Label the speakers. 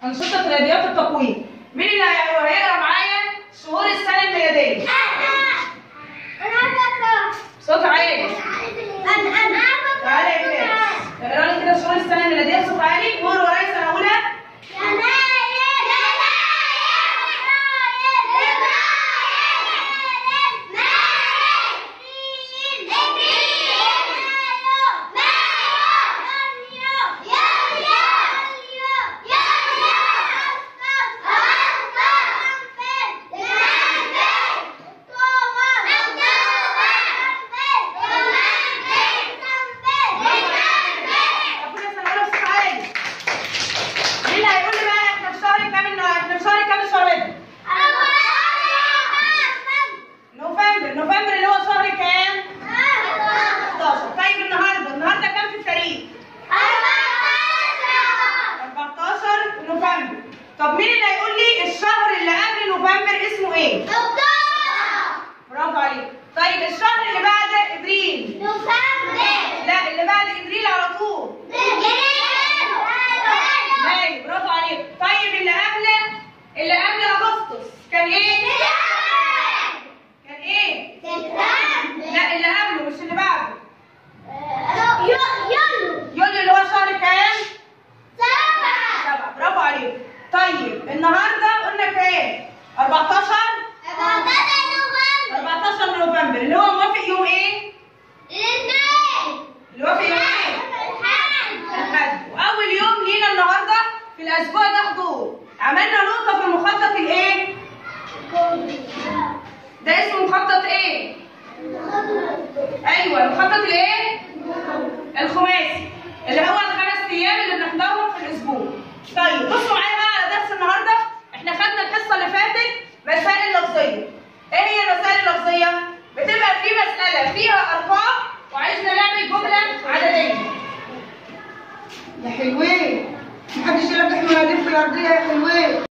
Speaker 1: أنشطة رياضيات التقويم مين اللي هي- هيقرا معايا شهور السنة الميلادية؟ صوت عالي تعالى يا فارس اقرا لي كده شهور السنة الميلادية بصوت عالي قول ورايا سنة أولى أقول يا سنة أولى بصوت عالي مين اللي هيقول لي بقى احنا في شهر كام النهارده؟ احنا في شهر كام الشهر ده؟ نوفمبر نوفمبر اللي هو شهر كام؟ 11 طيب النهارده النهارده كام في التاريخ؟ 14 نوفمبر طب مين اللي هيقول لي الشهر اللي قبل نوفمبر اسمه ايه؟ برافو عليك طيب الشهر اللي بعد ابريل لا اللي بعد ابريل على طول مايو برافو عليك طيب اللي قبل اللي قبل اغسطس كان ايه؟ كان ايه؟ لا اللي قبله مش اللي بعده يوليو اللي هو شهر كام؟ سبعة برافو عليك طيب النهارده قلنا كام؟ 14 14 نوفمبر اللي هو موافق يوم ايه؟ اللي موافق يوم ايه؟ الحد واول يوم لينا النهارده في الاسبوع ده حضور عملنا نقطه في المخطط الايه؟ ده اسمه مخطط ايه؟ ايوه المخطط الايه؟ الخماسي اللي هو الخمس ايام اللي بنحضرهم في الاسبوع. طيب بصوا معايا بقى على درس النهارده احنا خدنا الحصه اللي فاتت مسائل لفظيه. ايه هي المسائل اللفظيه؟ بتبقى في مساله فيها ارقام وعايزنا نعمل جمله عدديه.
Speaker 2: يا حلوين محدش يلبح مناديل في الارضيه يا حلوين